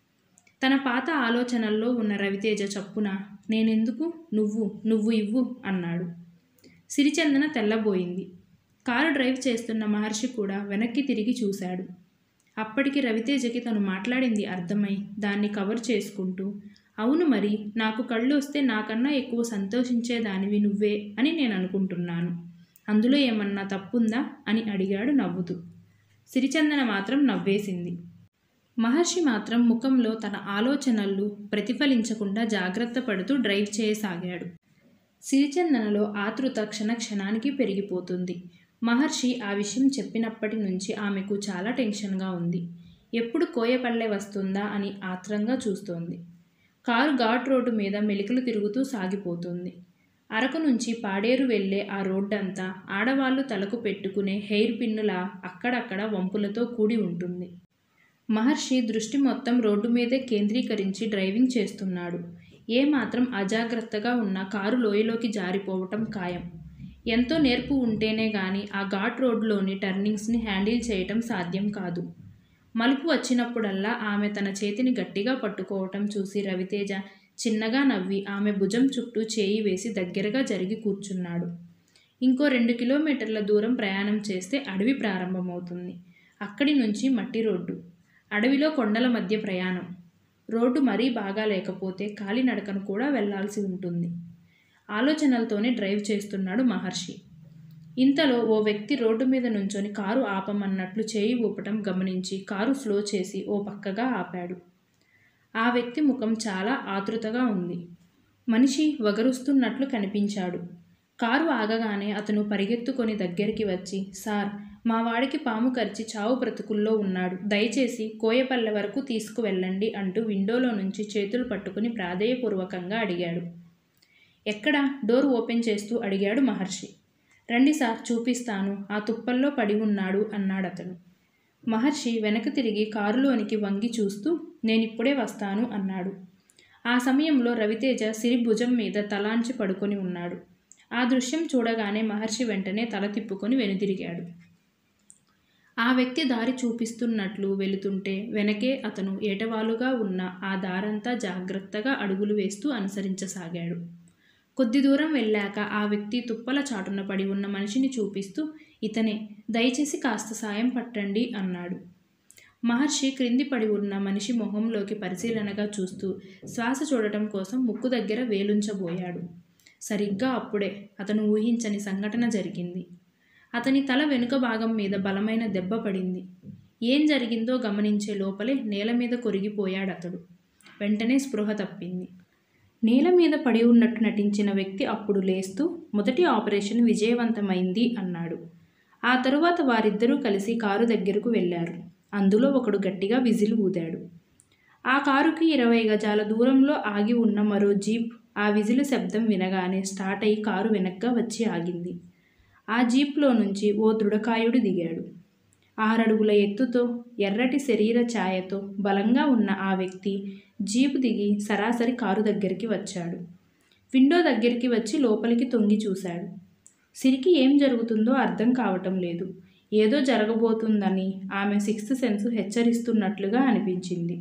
తన పాత ఆలోచనల్లో ఉన్న రవితేజ చప్పున నేనెందుకు నువ్వు నువ్వు ఇవ్వు అన్నాడు సిరిచందన తెల్లబోయింది కారు డ్రైవ్ చేస్తున్న మహర్షి కూడా వెనక్కి తిరిగి చూశాడు అప్పటికి రవితేజకి తను మాట్లాడింది అర్థమై దాన్ని కవర్ చేసుకుంటూ అవును మరి నాకు కళ్ళు వస్తే నాకన్నా ఎక్కువ సంతోషించేదానివి నువ్వే అని నేను అనుకుంటున్నాను అందులో ఏమన్నా తప్పుందా అని అడిగాడు నవ్వుతూ సిరిచందన మాత్రం నవ్వేసింది మహర్షి మాత్రం ముఖంలో తన ఆలోచనలు ప్రతిఫలించకుండా జాగ్రత్త పడుతూ డ్రైవ్ చేయసాగాడు సిరిచందనలో ఆతృత క్షణ క్షణానికి పెరిగిపోతుంది మహర్షి ఆ విషయం చెప్పినప్పటి నుంచి ఆమెకు చాలా టెన్షన్గా ఉంది ఎప్పుడు కోయపల్లె వస్తుందా అని ఆత్రంగా చూస్తోంది కారు ఘాట్ రోడ్డు మీద మెలికలు తిరుగుతూ సాగిపోతుంది అరకు నుంచి పాడేరు వెళ్ళే ఆ రోడ్డంతా ఆడవాళ్ళు తలకు పెట్టుకునే హెయిర్ పిన్నులా అక్కడక్కడ వంపులతో కూడి ఉంటుంది మహర్షి దృష్టి మొత్తం రోడ్డు మీదే కేంద్రీకరించి డ్రైవింగ్ చేస్తున్నాడు ఏమాత్రం అజాగ్రత్తగా ఉన్న కారు లోయలోకి జారిపోవటం ఖాయం ఎంతో నేర్పు ఉంటేనే గాని ఆ ఘాట్ రోడ్లోని టర్నింగ్స్ని హ్యాండిల్ చేయటం సాధ్యం కాదు మలుపు వచ్చినప్పుడల్లా ఆమె తన చేతిని గట్టిగా పట్టుకోవటం చూసి రవితేజ చిన్నగా నవ్వి ఆమె భుజం చుట్టూ చేయి వేసి దగ్గరగా జరిగి కూర్చున్నాడు ఇంకో రెండు కిలోమీటర్ల దూరం ప్రయాణం చేస్తే అడవి ప్రారంభమవుతుంది అక్కడి నుంచి మట్టి రోడ్డు అడవిలో కొండల మధ్య ప్రయాణం రోడ్డు మరీ బాగా లేకపోతే కాలినడకను కూడా వెళ్లాల్సి ఉంటుంది ఆలోచనలతోనే డ్రైవ్ చేస్తున్నాడు మహర్షి ఇంతలో ఓ వ్యక్తి రోడ్డు మీద నుంచొని కారు ఆపమన్నట్లు చేయి ఊపటం గమనించి కారు స్లో చేసి ఓ పక్కగా ఆపాడు ఆ వ్యక్తి ముఖం చాలా ఆతృతగా ఉంది మనిషి వగరుస్తున్నట్లు కనిపించాడు కారు ఆగగానే అతను పరిగెత్తుకొని దగ్గరికి వచ్చి సార్ మా వాడికి పాము కరిచి చావు బ్రతుకుల్లో ఉన్నాడు దయచేసి కోయపల్లె వరకు తీసుకువెళ్ళండి అంటూ విండోలో నుంచి చేతులు పట్టుకుని ప్రాధేయపూర్వకంగా అడిగాడు ఎక్కడ డోర్ ఓపెన్ చేస్తూ అడిగాడు మహర్షి రండి సార్ చూపిస్తాను ఆ తుప్పల్లో పడి ఉన్నాడు అన్నాడు అతను మహర్షి వెనక్కి తిరిగి కారులోనికి వంగి చూస్తూ నేనిప్పుడే వస్తాను అన్నాడు ఆ సమయంలో రవితేజ సిరి భుజం మీద తలాంచి పడుకొని ఉన్నాడు ఆ దృశ్యం చూడగానే మహర్షి వెంటనే తల తిప్పుకొని వెనుదిరిగాడు ఆ వ్యక్తి దారి చూపిస్తున్నట్లు వెళుతుంటే వెనకే అతను ఏటవాలుగా ఉన్న ఆ దారంతా జాగ్రత్తగా అడుగులు వేస్తూ అనుసరించసాగాడు కొద్ది దూరం వెళ్ళాక ఆ వ్యక్తి తుప్పల చాటున పడి ఉన్న మనిషిని చూపిస్తూ ఇతనే దయచేసి కాస్త సాయం పట్టండి అన్నాడు మహర్షి క్రింది పడి ఉన్న మనిషి మొహంలోకి పరిశీలనగా చూస్తూ శ్వాస చూడటం కోసం ముక్కు దగ్గర వేలుంచబోయాడు సరిగ్గా అప్పుడే అతను ఊహించని సంఘటన జరిగింది అతని తల వెనుక భాగం మీద బలమైన దెబ్బ పడింది ఏం జరిగిందో గమనించే లోపలే నేల మీద కొరిగిపోయాడు అతడు వెంటనే స్పృహ తప్పింది నేల మీద పడి ఉన్నట్టు నటించిన వ్యక్తి అప్పుడు లేస్తూ మొదటి ఆపరేషన్ విజయవంతమైంది అన్నాడు ఆ తరువాత వారిద్దరూ కలిసి కారు దగ్గరకు వెళ్ళారు అందులో ఒకడు గట్టిగా విజిల్ ఊదాడు ఆ కారుకి ఇరవై గజాల దూరంలో ఆగి ఉన్న మరో జీప్ ఆ విజిల్ శబ్దం వినగానే స్టార్ట్ అయి కారు వెనక్గా వచ్చి ఆగింది ఆ జీప్లో నుంచి ఓ దృఢకాయుడు దిగాడు ఆరడుగుల ఎత్తుతో ఎర్రటి శరీర ఛాయతో బలంగా ఉన్న ఆ వ్యక్తి జీపు దిగి సరాసరి కారు దగ్గరికి వచ్చాడు విండో దగ్గరికి వచ్చి లోపలికి తొంగి చూశాడు సిరికి ఏం జరుగుతుందో అర్థం కావటం లేదు ఏదో జరగబోతుందని ఆమె సిక్స్త్ సెన్స్ హెచ్చరిస్తున్నట్లుగా అనిపించింది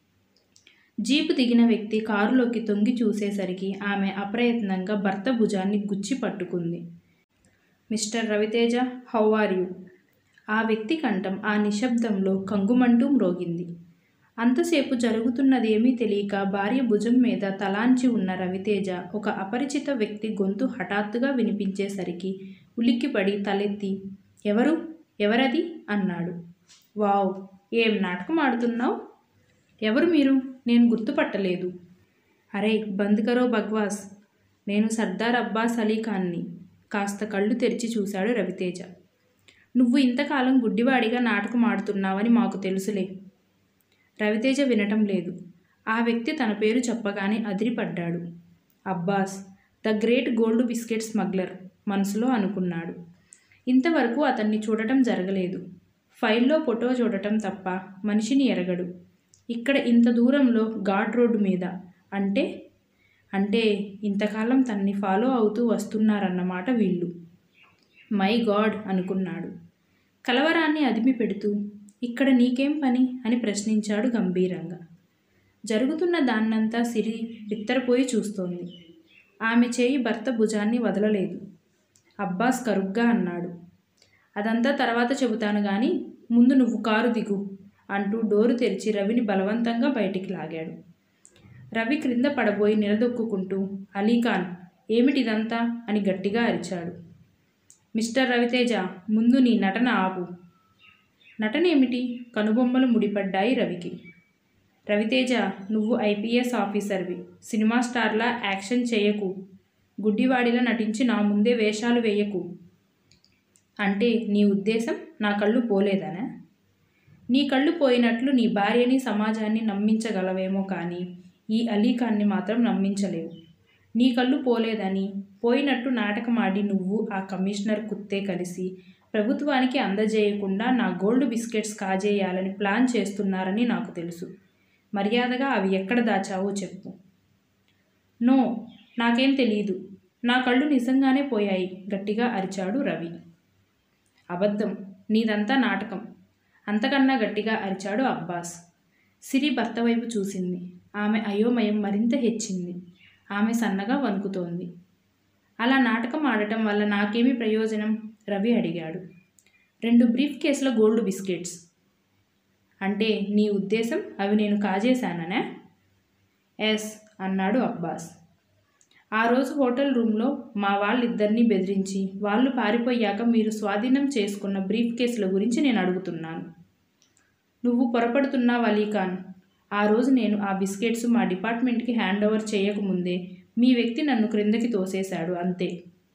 జీపు దిగిన వ్యక్తి కారులోకి తొంగి చూసేసరికి ఆమె అప్రయత్నంగా భర్త భుజాన్ని గుచ్చి పట్టుకుంది mister Raviteja how are you ఆ వ్యక్తి కంఠం ఆ నిశ్శబ్దంలో కంగుమంటూ మ్రోగింది అంతసేపు జరుగుతున్నదేమీ తెలియక భార్య భుజం మీద తలాంచి ఉన్న రవితేజ ఒక అపరిచిత వ్యక్తి గొంతు హఠాత్తుగా వినిపించేసరికి ఉలిక్కిపడి తలెత్తి ఎవరు ఎవరది అన్నాడు వావ్ ఏం నాటకం ఆడుతున్నావు ఎవరు మీరు నేను గుర్తుపట్టలేదు అరే బంద్ కరో బగ్వాస్ నేను సర్దార్ అబ్బాస్ అలీ ఖాన్ని కాస్త కళ్ళు తెరిచి చూశాడు రవితేజ నువ్వు ఇంతకాలం గుడ్డివాడిగా నాటకం ఆడుతున్నావని మాకు తెలుసులే రవితేజ వినటం లేదు ఆ వ్యక్తి తన పేరు చెప్పగానే అదిరిపడ్డాడు Abbas the great gold biscuit smuggler మనసులో అనుకున్నాడు ఇంతవరకు అతన్ని చూడటం జరగలేదు ఫైల్లో ఫోటో చూడటం తప్ప మనిషిని ఎరగడు ఇక్కడ ఇంత దూరంలో ఘాట్ రోడ్డు మీద అంటే అంటే ఇంతకాలం తన్ని ఫాలో అవుతూ వస్తున్నారన్నమాట వీళ్ళు మై గాడ్ అనుకున్నాడు కలవరాన్ని అదిమి పెడుతూ ఇక్కడ నీకేం పని అని ప్రశ్నించాడు గంభీరంగా జరుగుతున్న దాన్నంతా సిరి బిత్తరపోయి చూస్తోంది ఆమె చేయి భర్త భుజాన్ని వదలలేదు అబ్బాస్ కరుగ్గా అన్నాడు అదంతా తర్వాత చెబుతాను కానీ ముందు నువ్వు కారు దిగు అంటూ డోరు తెరిచి రవిని బలవంతంగా బయటికి లాగాడు రవి క్రింద పడబోయి నిలదొక్కుంటూ అలీఖాన్ ఏమిటిదంతా అని గట్టిగా అరిచాడు మిస్టర్ రవితేజ ముందు నీ నటన ఆపు నటన ఏమిటి కనుబొమ్మలు ముడిపడ్డాయి రవికి రవితేజ నువ్వు ఐపీఎస్ ఆఫీసర్వి సినిమా స్టార్లా యాక్షన్ చేయకు గుడ్డివాడిలా నటించి నా ముందే వేషాలు వేయకు అంటే నీ ఉద్దేశం నా కళ్ళు పోలేదనా నీ కళ్ళు పోయినట్లు నీ భార్యని సమాజాన్ని నమ్మించగలవేమో కానీ ఈ అలీఖాన్ని మాత్రం నమ్మించలేవు నీ కళ్ళు పోలేదని పోయినట్టు నాటకమాడి నువ్వు ఆ కమిషనర్ కుత్తే కలిసి ప్రభుత్వానికి అందజేయకుండా నా గోల్డ్ బిస్కెట్స్ కాజేయాలని ప్లాన్ చేస్తున్నారని నాకు తెలుసు మర్యాదగా అవి ఎక్కడ దాచావో చెప్పు నో నాకేం తెలియదు నా కళ్ళు నిజంగానే పోయాయి గట్టిగా అరిచాడు రవి అబద్ధం నీదంతా నాటకం అంతకన్నా గట్టిగా అరిచాడు అబ్బాస్ సిరి భర్త వైపు చూసింది ఆమె అయోమయం మరింత హెచ్చింది ఆమె సన్నగా వణుకుతోంది అలా నాటకం ఆడటం వల్ల నాకేమి ప్రయోజనం రవి అడిగాడు రెండు బ్రీఫ్ కేసుల గోల్డ్ బిస్కెట్స్ అంటే నీ ఉద్దేశం అవి నేను కాజేశాననే ఎస్ అన్నాడు అబ్బాస్ ఆ రోజు హోటల్ రూమ్లో మా వాళ్ళిద్దరినీ బెదిరించి వాళ్ళు పారిపోయాక మీరు స్వాధీనం చేసుకున్న బ్రీఫ్ కేసుల గురించి నేను అడుగుతున్నాను నువ్వు పొరపడుతున్నావు అలీఖాన్ ఆ రోజు నేను ఆ బిస్కెట్స్ మా డిపార్ట్మెంట్కి హ్యాండ్ ఓవర్ చేయకముందే మీ వ్యక్తి నన్ను క్రిందకి తోసేశాడు అంతే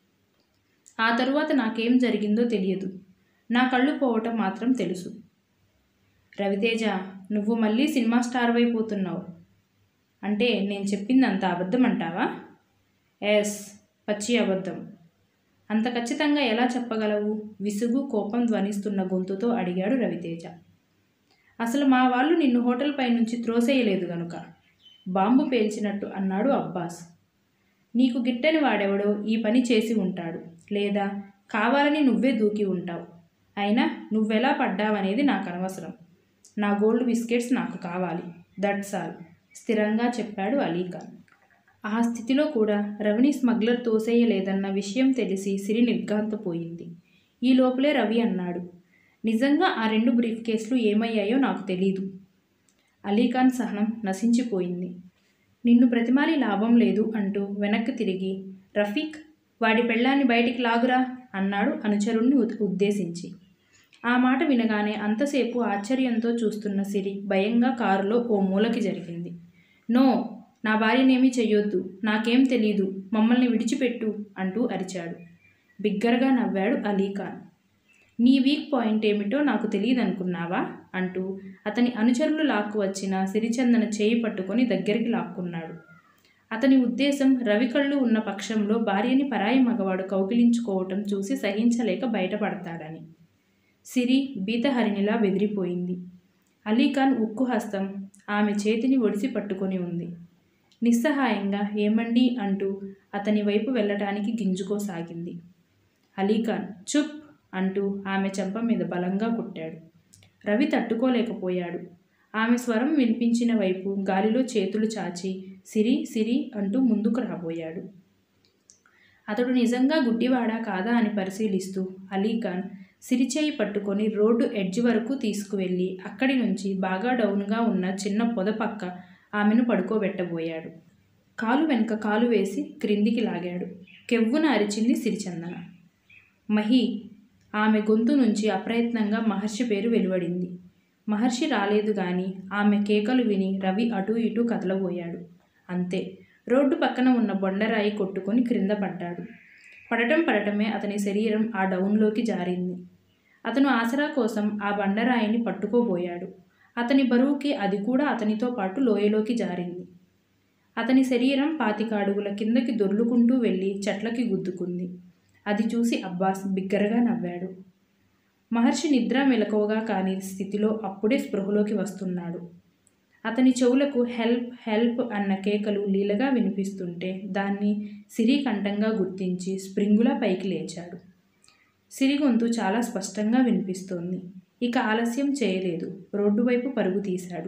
ఆ తరువాత నాకేం జరిగిందో తెలియదు నా కళ్ళు పోవటం మాత్రం తెలుసు రవితేజ నువ్వు మళ్ళీ సినిమా స్టార్ అయిపోతున్నావు అంటే నేను చెప్పింది అంత అబద్ధం అంటావా ఎస్ పచ్చి అబద్ధం అంత ఖచ్చితంగా ఎలా చెప్పగలవు విసుగు కోపం ధ్వనిస్తున్న గొంతుతో అడిగాడు రవితేజ అసలు మా వాళ్ళు నిన్ను హోటల్ పై నుంచి త్రోసేయలేదు గనుక బాంబు పేల్చినట్టు అన్నాడు అబ్బాస్ నీకు గిట్టని వాడెవడో ఈ పని చేసి ఉంటాడు లేదా కావాలని నువ్వే దూకి ఉంటావు అయినా నువ్వెలా పడ్డావనేది నాకు అనవసరం నా గోల్డ్ బిస్కెట్స్ నాకు కావాలి దట్స్ ఆల్ స్థిరంగా చెప్పాడు అలీఖాన్ ఆ స్థితిలో కూడా రవిని స్మగ్లర్ తోసేయలేదన్న విషయం తెలిసి సిరి నిర్ఘాంతపోయింది ఈ లోపలే రవి అన్నాడు నిజంగా ఆ రెండు బ్రీఫ్ కేసులు ఏమయ్యాయో నాకు తెలీదు అలీఖాన్ సహనం నశించిపోయింది నిన్ను ప్రతిమాలి లాభం లేదు అంటూ వెనక్కి తిరిగి రఫీక్ వాడి పెళ్ళాన్ని బయటికి లాగురా అన్నాడు అనుచరుణ్ణి ఉద్- ఉద్దేశించి ఆ మాట వినగానే అంతసేపు ఆశ్చర్యంతో చూస్తున్న సిరి భయంగా కారులో ఓ మూలకి జరిగింది నో నా భార్యనేమీ చెయ్యొద్దు నాకేం తెలీదు మమ్మల్ని విడిచిపెట్టు అంటూ అరిచాడు బిగ్గరగా నవ్వాడు అలీఖాన్ నీ వీక్ పాయింట్ ఏమిటో నాకు తెలియదనుకున్నావా అంటూ అతని అనుచరులు లాక్కు వచ్చిన సిరిచందన చేయి పట్టుకొని దగ్గరికి లాక్కున్నాడు అతని ఉద్దేశం రవి కళ్ళు ఉన్న పక్షంలో భార్యని పరాయి మగవాడు కౌగిలించుకోవటం చూసి సహించలేక బయటపడతాడని సిరి బీతహరిణిలా బెదిరిపోయింది అలీఖాన్ ఉక్కు హస్తం ఆమె చేతిని ఒడిసి పట్టుకొని ఉంది నిస్సహాయంగా ఏమండి అంటూ అతని వైపు వెళ్ళటానికి గింజుకోసాగింది అలీఖాన్ చుప్ అంటూ ఆమె చెంప మీద బలంగా కుట్టాడు రవి తట్టుకోలేకపోయాడు ఆమె స్వరం వినిపించిన వైపు గాలిలో చేతులు చాచి సిరి సిరి అంటూ ముందుకు రాబోయాడు అతడు నిజంగా గుడ్డివాడా కాదా అని పరిశీలిస్తూ అలీఖాన్ సిరిచేయి పట్టుకొని రోడ్డు ఎడ్జ్ వరకు తీసుకువెళ్ళి అక్కడి నుంచి బాగా డౌన్గా ఉన్న చిన్న పొద పక్క ఆమెను పడుకోబెట్టబోయాడు కాలు వెనుక కాలు వేసి క్రిందికి లాగాడు కెవ్వున అరిచింది సిరిచందన మహి ఆమె గొంతు నుంచి అప్రయత్నంగా మహర్షి పేరు వెలువడింది మహర్షి రాలేదు గాని ఆమె కేకలు విని రవి అటూ ఇటూ కదలబోయాడు అంతే రోడ్డు పక్కన ఉన్న బొండరాయి కొట్టుకొని క్రింద పడ్డాడు పడటం పడటమే అతని శరీరం ఆ డౌన్లోకి జారింది అతను ఆసరా కోసం ఆ బండరాయిని పట్టుకోబోయాడు అతని బరువుకి అది కూడా అతనితో పాటు లోయలోకి జారింది అతని శరీరం పాతిక అడుగుల కిందకి దొర్లుకుంటూ వెళ్ళి చెట్లకి గుద్దుకుంది అది చూసి అబ్బాస్ బిగ్గరగా నవ్వాడు మహర్షి నిద్ర మెలకువగా కాని స్థితిలో అప్పుడే స్పృహలోకి వస్తున్నాడు అతని చెవులకు హెల్ప్ హెల్ప్ అన్న కేకలు లీలగా వినిపిస్తుంటే దాన్ని సిరి కంఠంగా గుర్తించి స్ప్రింగులా పైకి లేచాడు సిరి గొంతు చాలా స్పష్టంగా వినిపిస్తోంది ఇక ఆలస్యం చేయలేదు రోడ్డు వైపు పరుగు తీశాడు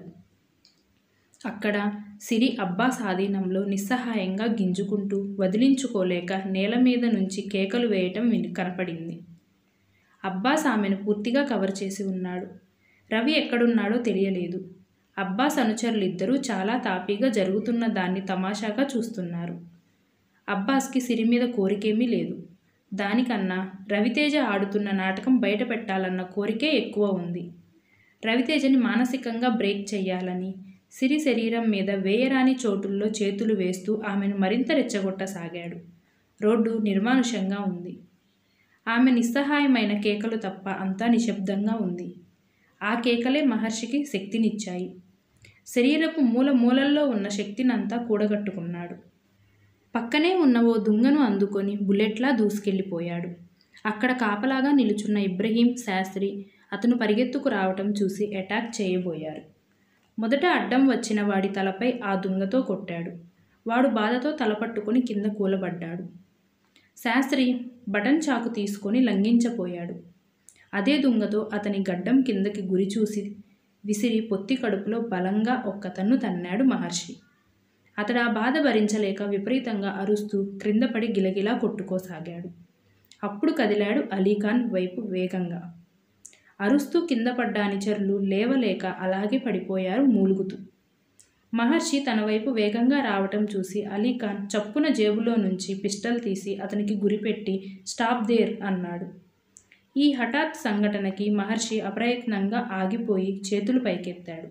అక్కడ సిరి అబ్బాస్ ఆధీనంలో నిస్సహాయంగా గింజుకుంటూ వదిలించుకోలేక నేల మీద నుంచి కేకలు వేయటం విని కనపడింది అబ్బాస్ ఆమెను పూర్తిగా కవర్ చేసి ఉన్నాడు రవి ఎక్కడున్నాడో తెలియలేదు అబ్బాస్ అనుచరులిద్దరూ చాలా తాపీగా జరుగుతున్న దాన్ని తమాషాగా చూస్తున్నారు అబ్బాస్కి సిరి మీద కోరికేమీ లేదు దానికన్నా రవితేజ ఆడుతున్న నాటకం బయట పెట్టాలన్న కోరికే ఎక్కువ ఉంది రవితేజని మానసికంగా బ్రేక్ చెయ్యాలని సిరి శరీరం మీద వేయరాని చోటుల్లో చేతులు వేస్తూ ఆమెను మరింత రెచ్చగొట్టసాగాడు రోడ్డు నిర్మానుషంగా ఉంది ఆమె నిస్సహాయమైన కేకలు తప్ప అంతా నిశ్శబ్దంగా ఉంది ఆ కేకలే మహర్షికి శక్తినిచ్చాయి శరీరపు మూల మూలల్లో ఉన్న శక్తినంతా కూడగట్టుకున్నాడు పక్కనే ఉన్న ఓ దుంగను అందుకొని బుల్లెట్లా దూసుకెళ్ళిపోయాడు అక్కడ కాపలాగా నిలుచున్న ఇబ్రహీం శాస్త్రి అతను పరిగెత్తుకు రావటం చూసి అటాక్ చేయబోయారు మొదట అడ్డం వచ్చిన వాడి తలపై ఆ దుంగతో కొట్టాడు వాడు బాధతో తలపట్టుకుని కింద కూలబడ్డాడు శాస్త్రి బటన్ చాకు తీసుకొని లంఘించపోయాడు అదే దుంగతో అతని గడ్డం కిందకి గురి చూసి విసిరి పొత్తి కడుపులో బలంగా ఒక్కతన్ను తన్నాడు మహర్షి అతడు ఆ బాధ భరించలేక విపరీతంగా అరుస్తూ క్రిందపడి గిలగిలా కొట్టుకోసాగాడు అప్పుడు కదిలాడు అలీఖాన్ వైపు వేగంగా అరుస్తూ కింద పడ్డ అనుచరులు లేవలేక అలాగే పడిపోయారు మూలుగుతూ మహర్షి తన వైపు వేగంగా రావటం చూసి అలీఖాన్ చప్పున జేబులో నుంచి పిస్టల్ తీసి అతనికి గురిపెట్టి స్టాప్ దేర్ అన్నాడు ఈ హఠాత్ సంఘటనకి మహర్షి అప్రయత్నంగా ఆగిపోయి చేతులు పైకెత్తాడు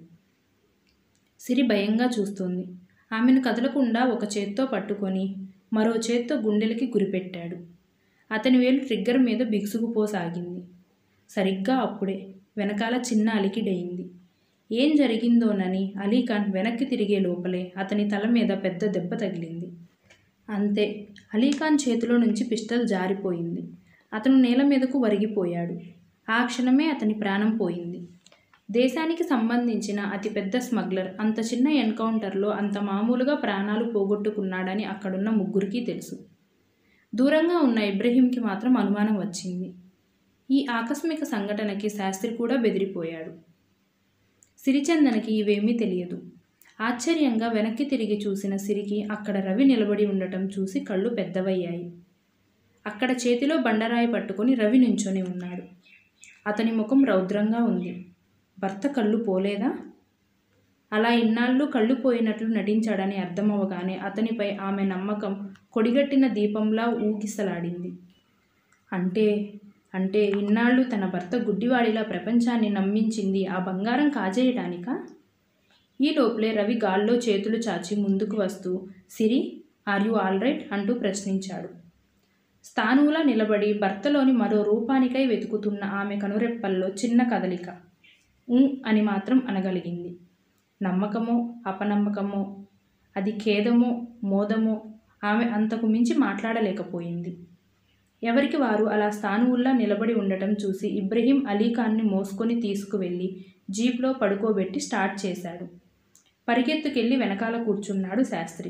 సిరి భయంగా చూస్తోంది ఆమెను కదలకుండా ఒక చేత్తో పట్టుకొని మరో చేత్తో గుండెలకి గురిపెట్టాడు అతని వేలు ట్రిగ్గర్ మీద బిగుసుకుపోసాగింది సరిగ్గా అప్పుడే వెనకాల చిన్న అలికిడయింది ఏం జరిగిందోనని అలీఖాన్ వెనక్కి తిరిగే లోపలే అతని తల మీద పెద్ద దెబ్బ తగిలింది అంతే అలీఖాన్ చేతిలో నుంచి పిస్టల్ జారిపోయింది అతను నేల మీదకు వరిగిపోయాడు ఆ క్షణమే అతని ప్రాణం పోయింది దేశానికి సంబంధించిన అతిపెద్ద స్మగ్లర్ అంత చిన్న ఎన్కౌంటర్లో అంత మామూలుగా ప్రాణాలు పోగొట్టుకున్నాడని అక్కడున్న ముగ్గురికి తెలుసు దూరంగా ఉన్న ఇబ్రహీంకి మాత్రం అనుమానం వచ్చింది ఈ ఆకస్మిక సంఘటనకి శాస్త్రి కూడా బెదిరిపోయాడు సిరిచందనకి ఇవేమీ తెలియదు ఆశ్చర్యంగా వెనక్కి తిరిగి చూసిన సిరికి అక్కడ రవి నిలబడి ఉండటం చూసి కళ్ళు పెద్దవయ్యాయి అక్కడ చేతిలో బండరాయి పట్టుకొని రవి నించొని ఉన్నాడు అతని ముఖం రౌద్రంగా ఉంది భర్త కళ్ళు పోలేదా అలా ఇన్నాళ్ళు కళ్ళు పోయినట్లు నటించాడని అర్థమవగానే అతనిపై ఆమె నమ్మకం కొడిగట్టిన దీపంలా ఊగిసలాడింది అంటే అంటే ఇన్నాళ్ళు తన భర్త గుడ్డివాడిలా ప్రపంచాన్ని నమ్మించింది ఆ బంగారం కాజేయడానికా ఈ లోపలే రవి గాల్లో చేతులు చాచి ముందుకు వస్తూ Siri are you all right అంటూ ప్రశ్నించాడు స్థానువులా నిలబడి భర్తలోని మరో రూపానికై వెతుకుతున్న ఆమె కనురెప్పల్లో చిన్న కదలిక ఊ అని మాత్రం అనగలిగింది నమ్మకమో అపనమ్మకమో అది ఖేదమో మోదమో ఆమె అంతకు మించి మాట్లాడలేకపోయింది ఎవరికి వారు అలా స్థానువుల్లా నిలబడి ఉండటం చూసి ఇబ్రహీం అలీఖాన్ని మోసుకొని తీసుకువెళ్ళి జీప్లో పడుకోబెట్టి స్టార్ట్ చేశాడు పరిగెత్తుకెళ్ళి వెనకాల కూర్చున్నాడు శాస్త్రి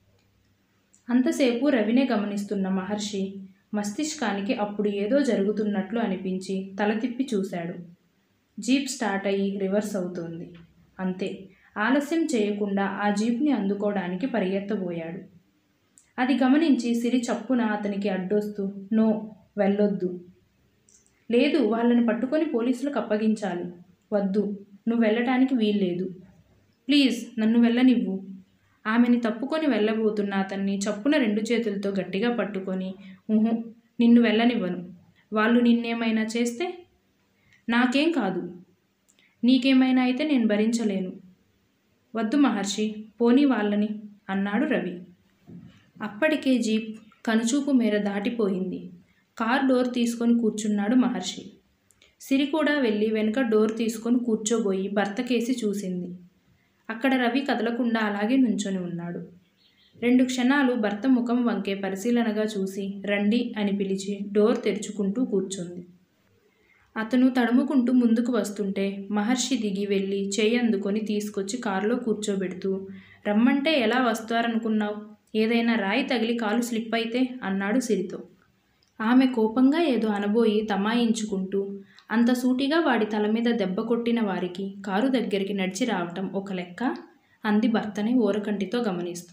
అంతసేపు రవినే గమనిస్తున్న మహర్షి మస్తిష్కానికి అప్పుడు ఏదో జరుగుతున్నట్లు అనిపించి తల తిప్పి చూశాడు జీప్ స్టార్ట్ అయ్యి రివర్స్ అవుతోంది అంతే ఆలస్యం చేయకుండా ఆ జీప్ని అందుకోవడానికి పరిగెత్తబోయాడు అది గమనించి సిరి చప్పున అతనికి అడ్డొస్తూ నో వెళ్ళొద్దు లేదు వాళ్ళని పట్టుకొని పోలీసులకు అప్పగించాలి వద్దు నువ్వు వెళ్ళటానికి వీల్లేదు ప్లీజ్ నన్ను వెళ్ళనివ్వు ఆమెని తప్పుకొని వెళ్ళబోతున్న అతన్ని చప్పున రెండు చేతులతో గట్టిగా పట్టుకొని ఊహు నిన్ను వెళ్ళనివ్వను వాళ్ళు నిన్నేమైనా చేస్తే నాకేం కాదు నీకేమైనా అయితే నేను భరించలేను వద్దు మహర్షి పోనీ వాళ్ళని అన్నాడు రవి అప్పటికే జీప్ కనుచూపు మేర దాటిపోయింది కార్ డోర్ తీసుకొని కూర్చున్నాడు మహర్షి సిరి కూడా వెళ్ళి వెనుక డోర్ తీసుకొని కూర్చోబోయి భర్త కేసి చూసింది అక్కడ రవి కదలకుండా అలాగే నుంచొని ఉన్నాడు రెండు క్షణాలు భర్త ముఖం వంకే పరిశీలనగా చూసి రండి అని పిలిచి డోర్ తెరుచుకుంటూ కూర్చుంది అతను తడుముకుంటూ ముందుకు వస్తుంటే మహర్షి దిగి వెళ్ళి చేయి అందుకొని తీసుకొచ్చి కారులో కూర్చోబెడుతూ రమ్మంటే ఎలా వస్తారనుకున్నావు ఏదైనా రాయి తగిలి కాలు స్లిప్ అయితే అన్నాడు సిరితో ఆమె కోపంగా ఏదో అనబోయి తమాయించుకుంటూ అంత సూటిగా వాడి తల మీద దెబ్బ కొట్టిన వారికి కారు దగ్గరికి నడిచి రావటం ఒక లెక్క అంది భర్తని ఓరకంటితో గమనిస్తూ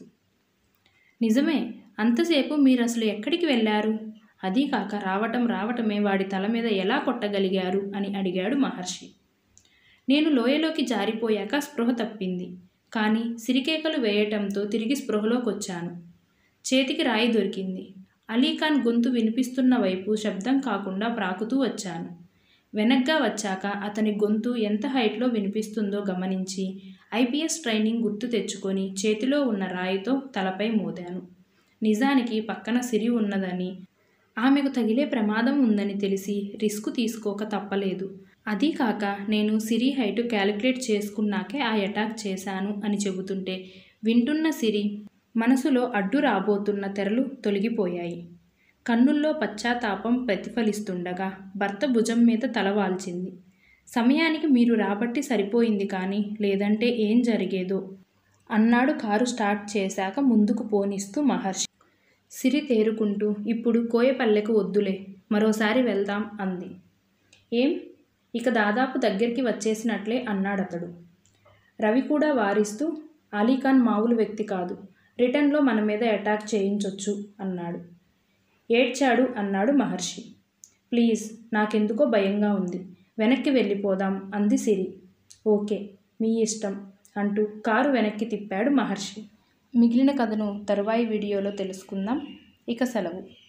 నిజమే అంతసేపు మీరు అసలు ఎక్కడికి వెళ్ళారు అదీ కాక రావటం రావటమే వాడి తల మీద ఎలా కొట్టగలిగారు అని అడిగాడు మహర్షి నేను లోయలోకి జారిపోయాక స్పృహ తప్పింది కానీ సిరికేకలు వేయటంతో తిరిగి స్పృహలోకి వచ్చాను చేతికి రాయి దొరికింది అలీఖాన్ గొంతు వినిపిస్తున్న వైపు శబ్దం కాకుండా ప్రాకుతూ వచ్చాను వెనగ్గా వచ్చాక అతని గొంతు ఎంత హైట్లో వినిపిస్తుందో గమనించి ఐపీఎస్ ట్రైనింగ్ గుర్తు తెచ్చుకొని చేతిలో ఉన్న రాయితో తలపై మోదాను నిజానికి పక్కన సిరి ఉన్నదని ఆమెకు తగిలే ప్రమాదం ఉందని తెలిసి రిస్క్ తీసుకోక తప్పలేదు అదీ కాక నేను సిరి హైటు క్యాలిక్యులేట్ చేసుకున్నాకే ఆ అటాక్ చేశాను అని చెబుతుంటే వింటున్న సిరి మనసులో అడ్డు రాబోతున్న తెరలు తొలగిపోయాయి కన్నుల్లో పశ్చాత్తాపం ప్రతిఫలిస్తుండగా భర్త భుజం మీద తలవాల్చింది సమయానికి మీరు రాబట్టి సరిపోయింది కానీ లేదంటే ఏం జరిగేదో అన్నాడు కారు స్టార్ట్ చేశాక ముందుకు పోనిస్తూ మహర్షి సిరి తేరుకుంటూ ఇప్పుడు కోయపల్లెకు వద్దులే మరోసారి వెళ్దాం అంది ఏం ఇక దాదాపు దగ్గరికి వచ్చేసినట్లే అన్నాడతడు రవి కూడా వారిస్తూ అలీఖాన్ మామూలు వ్యక్తి కాదు రిటర్న్లో మన మీద అటాక్ చేయించొచ్చు అన్నాడు ఏడ్చాడు అన్నాడు మహర్షి ప్లీజ్ నాకెందుకో భయంగా ఉంది వెనక్కి వెళ్ళిపోదాం అంది సిరి ఓకే మీ ఇష్టం అంటూ కారు వెనక్కి తిప్పాడు మహర్షి మిగిలిన కథను తరువాయి వీడియోలో తెలుసుకుందాం ఇక సెలవు